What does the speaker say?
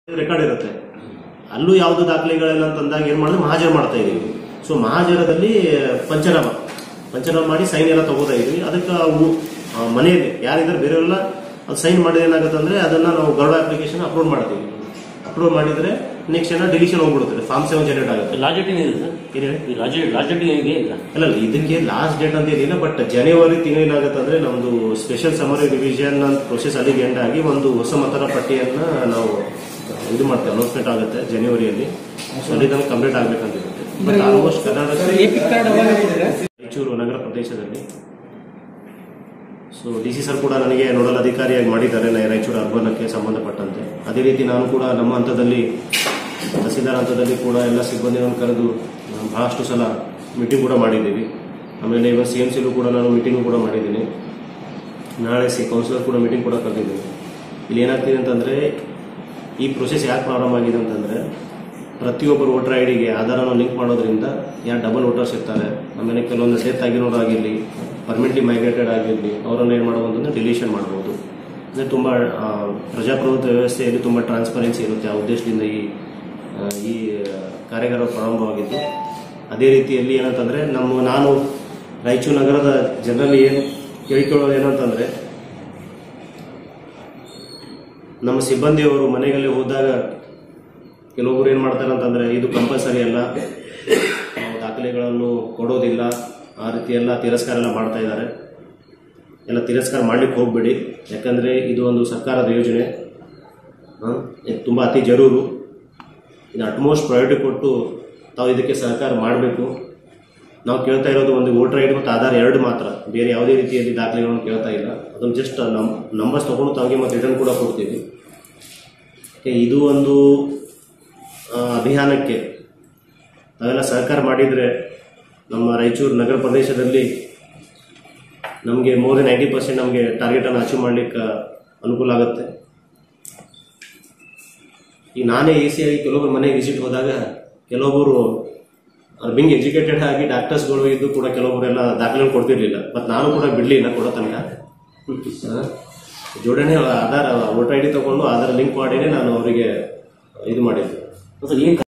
record ಇರುತ್ತೆ ಅಲ್ಲೂ ಯಾವುದು ದಾಖಲೆಗಳಿಲ್ಲ ಅಂತಂದಾಗ ಏನ್ ಮಾಡಿದ್ರೆ ಮಹಾಜರ್ ಮಾಡ್ತಾ ಇದೀವಿ ಸೊ ಮಹಾಜರದಲ್ಲಿ ಪಂಚನಾಮ ಪಂಚನಾಮ ಮಾಡಿ ಸೈನ್ ಎಲ್ಲ ತಗೋತಾ ಇದೀವಿ ಅದಕ್ಕೆ ಅವು ಆ, ಮನೆಯಲ್ಲಿ ಯಾರಿದ್ದಾರೆ ಬೇರೆಯವರೆಲ್ಲ ಅದು ಸೈನ್ ಮಾಡಿದ್ರೆ ಏನಾಗುತ್ತೆ ಅಂದ್ರೆ ಅದನ್ನ ನಾವು ಗರುಡ ಅಪ್ಲಿಕೇಶನ್ ಅಪ್ಲೋಡ್ ಮಾಡ್ತೀವಿ ಅಪ್ಲೋಡ್ ಮಾಡಿದ್ರೆ ನೆಕ್ಸ್ಟ್ ಏನೋ ಡಿಲೀಷನ್ ಹೋಗ್ಬಿಡುತ್ತೆ ಫಾರ್ಮ್ ಸೆವೆನ್ ಜನರೇಟ್ ಆಗುತ್ತೆ ಲಾಸ್ಟ್ ಡೇಟ್ ಏನಿದೆ ಸರ್ ಏನ್ ಹೇಳಿ ಈ ಲಾಸ್ಟ್ ಡೇಟ್ ಲಾಸ್ಟ್ ಡೇಟ್ ಏನಿದೆ ಇಲ್ಲ ಅಲ್ಲ ಅಲ್ಲ, ಇದಕ್ಕೆ ಲಾಸ್ಟ್ ಡೇಟ್ ಅಂತ ಏನಿಲ್ಲ ಬಟ್ ಜನವರಿ ತಿಂಗಳು ಏನಾಗುತ್ತೆ ಅಂದ್ರೆ ನಮ್ದು ಸ್ಪೆಷಲ್ ಸಮರಿ ರಿವಿಷನ್ ಅಂತ ಪ್ರೊಸೆಸ್ ಅಲ್ಲಿಗೆ ಎಂಡ್ ಆಗಿ ಒಂದು ಹೊಸ ಮತರ ಪಟ್ಟಿಯನ್ನ ನಾವು ಇದು ಮಾಡ್ತೇವೆ ಅನೌನ್ಸ್ಮೆಂಟ್ ಆಗುತ್ತೆ ಜನವರಿಯಲ್ಲಿ ಸೊ ಅಲ್ಲಿ ತನಕ ಕಂಪ್ಲೀಟ್ ಆಗ್ಬೇಕಂತ ಇರುತ್ತೆ but almost Karnataka EPIC card ಅವಾಗ ಆಗಿದ್ರೆ ರಾಯಚೂರು ನಗರ ಪ್ರದೇಶದಲ್ಲಿ ಸೊ ಡಿ ಸಿ ಸರ್ ಕೂಡ ನನಗೆ ನೋಡಲ್ ಅಧಿಕಾರಿಯಾಗಿ ಮಾಡಿದ್ದಾರೆ ನ- ರಾಯಚೂರು ಅರ್ಬನಕ್ಕೆ ಸಂಬಂಧಪಟ್ಟಂತೆ ಅದೇ ರೀತಿ ನಾನು ಕೂಡ ನಮ್ಮ ಹಂತದಲ್ಲಿ ತಹಸೀಲ್ದಾರ್ ಹಂತದಲ್ಲಿ ಕೂಡ ಎಲ್ಲ ಸಿಬ್ಬಂದಿಗಳನ್ನು ಕರೆದು ನಾನು ಬಹಳಷ್ಟು ಸಲ ಮೀಟಿಂಗ್ ಕೂಡ ಮಾಡಿದ್ದೀವಿ ಆಮೇಲೆ ಇವತ್ತು ಸಿ ಎಮ್ ಸಿಲೂ ಕೂಡ ನಾನು ಮೀಟಿಂಗು ಕೂಡ ಮಾಡಿದ್ದೀನಿ ನಾಳೆ ಸಿ ಕೌನ್ಸಿಲರ್ ಕೂಡ ಮೀಟಿಂಗ್ ಕೂಡ ಕರೆದಿದ್ದೀನಿ ಇಲ್ಲಿ ಏನಾಗ್ತಿದೆ ಅಂತಂದರೆ ಈ ಪ್ರೊಸೆಸ್ ಯಾಕೆ ಪ್ರಾರಂಭ ಆಗಿದೆ ಅಂತಂದರೆ ಪ್ರತಿಯೊಬ್ಬರು ವೋಟರ್ ಐ ಡಿಗೆ ಆಧಾರನ ಲಿಂಕ್ ಮಾಡೋದ್ರಿಂದ ಯಾರು ಡಬಲ್ ವೋಟರ್ಸ್ ಇರ್ತಾರೆ ಆಮೇಲೆ ಕೆಲವೊಂದು ಡೆತ್ ಆಗಿರೋರಾಗಿರಲಿ ಪರ್ಮನೆಂಟ್ಲಿ ಮೈಗ್ರೇಟೆಡ್ ಆಗಿರಲಿ ಅವರನ್ನು ಏನು ಮಾಡ್ಬೋದು ಅಂದರೆ ಡಿಲೀಷನ್ ಮಾಡ್ಬೋದು ಅಂದರೆ ತುಂಬ ಆ, ಪ್ರಜಾಪ್ರಭುತ್ವ ವ್ಯವಸ್ಥೆಯಲ್ಲಿ ತುಂಬ ಟ್ರಾನ್ಸ್ಪರೆನ್ಸಿ ಇರುತ್ತೆ ಆ ಉದ್ದೇಶದಿಂದ ಈ ಆ, ಈ ಕಾರ್ಯಾಗಾರ ಪ್ರಾರಂಭವಾಗಿದ್ದು ಅದೇ ರೀತಿಯಲ್ಲಿ ಏನಂತಂದರೆ ನಮ್ಮ ನಾನು ರಾಯಚೂರು ನಗರದ ಜನರಲ್ಲಿ ಏನು ಕೇಳಿಕೊಳ್ಳೋದು ಏನಂತಂದರೆ ನಮ್ಮ ಸಿಬ್ಬಂದಿಯವರು ಮನೆಗಳಲ್ಲಿ ಹೋದಾಗ ಕೆಲವೊಬ್ರು ಏನು ಮಾಡ್ತಾರೆ ಅಂತಂದರೆ ಇದು ಕಂಪಲ್ಸರಿ ಅಲ್ಲ ನಾವು ದಾಖಲೆಗಳನ್ನು ಕೊಡೋದಿಲ್ಲ ಆ ರೀತಿ ಎಲ್ಲ ತಿರಸ್ಕಾರ ಎಲ್ಲ ಮಾಡ್ತಾ ಇದ್ದಾರೆ ಎಲ್ಲ ತಿರಸ್ಕಾರ ಮಾಡ್ಲಿಕ್ಕೆ ಹೋಗ್ಬೇಡಿ ಯಾಕಂದರೆ ಇದು ಒಂದು ಸರ್ಕಾರದ ಯೋಜನೆ ಆ, ಇದು ತುಂಬ ಅತಿ ಜರೂರು ಇದು ಅಟ್ಮೋಸ್ಟ್ ಪ್ರಯಾರಿಟಿ ಕೊಟ್ಟು ತಾವು ಇದಕ್ಕೆ ಸಹಕಾರ ಮಾಡಬೇಕು ನಾವು ಕೇಳ್ತಾ ಇರೋದು ಒಂದು ವೋಟರ್ ಐ ಡಿ ಮತ್ತು ಆಧಾರ್ ಎರಡು ಮಾತ್ರ ಬೇರೆ ಯಾವುದೇ ರೀತಿಯಲ್ಲಿ ದಾಖಲೆಗಳನ್ನು ಕೇಳ್ತಾ ಇಲ್ಲ ಅದನ್ನು ಜಸ್ಟ್ ನಮ್ ನಂಬರ್ಸ್ ತೊಗೊಂಡು ತಮಗೆ ಮತ್ತೆ ರಿಟರ್ನ್ ಕೂಡ ಕೊಡ್ತೀವಿ ಓಕೆ, ಇದು ಒಂದು ಆ, ಅಭಿಯಾನಕ್ಕೆ ನಾವೆಲ್ಲ ಸಹಕಾರ ಮಾಡಿದರೆ ನಮ್ಮ ರಾಯಚೂರು ನಗರ ಪ್ರದೇಶದಲ್ಲಿ ನಮಗೆ ಮೋರ್ ದೆನ್ ನೈಂಟಿ ಪರ್ಸೆಂಟ್ ನಮಗೆ ಟಾರ್ಗೆಟನ್ನು ಅಚೀವ್ ಮಾಡಲಿಕ್ಕೆ ಅನುಕೂಲ ಆಗುತ್ತೆ ಈಗ ನಾನೇ ಎ ಸಿ ಆಗಿ ಕೆಲವೊಬ್ಬರು ಮನೆಗೆ ವಿಸಿಟ್ ಹೋದಾಗ ಕೆಲವೊಬ್ಬರು ಬಿಂಗ್ ಎಜುಕೇಟೆಡ್ ಆಗಿ ಡಾಕ್ಟರ್ಸ್ಗಳು ಇದ್ದು ಕೂಡ ಕೆಲವೊಬ್ಬರೆಲ್ಲ ದಾಖಲೆ ಕೊಡ್ತಿರ್ಲಿಲ್ಲ ಮತ್ತು ನಾನು ಕೂಡ ಬಿಡಲಿಲ್ಲ ಕೊಡೋ ತನಕ ಆ, ಜೋಡಣೆ ಆಧಾರ್ ವೋಟರ್ ಐ ಡಿ ತಗೊಂಡು ಆಧಾರ್ ಲಿಂಕ್ ಮಾಡಿನೇ ನಾನು ಅವರಿಗೆ ಇದು ಮಾಡಿದ್ದೆ ಸರ್ ಏನು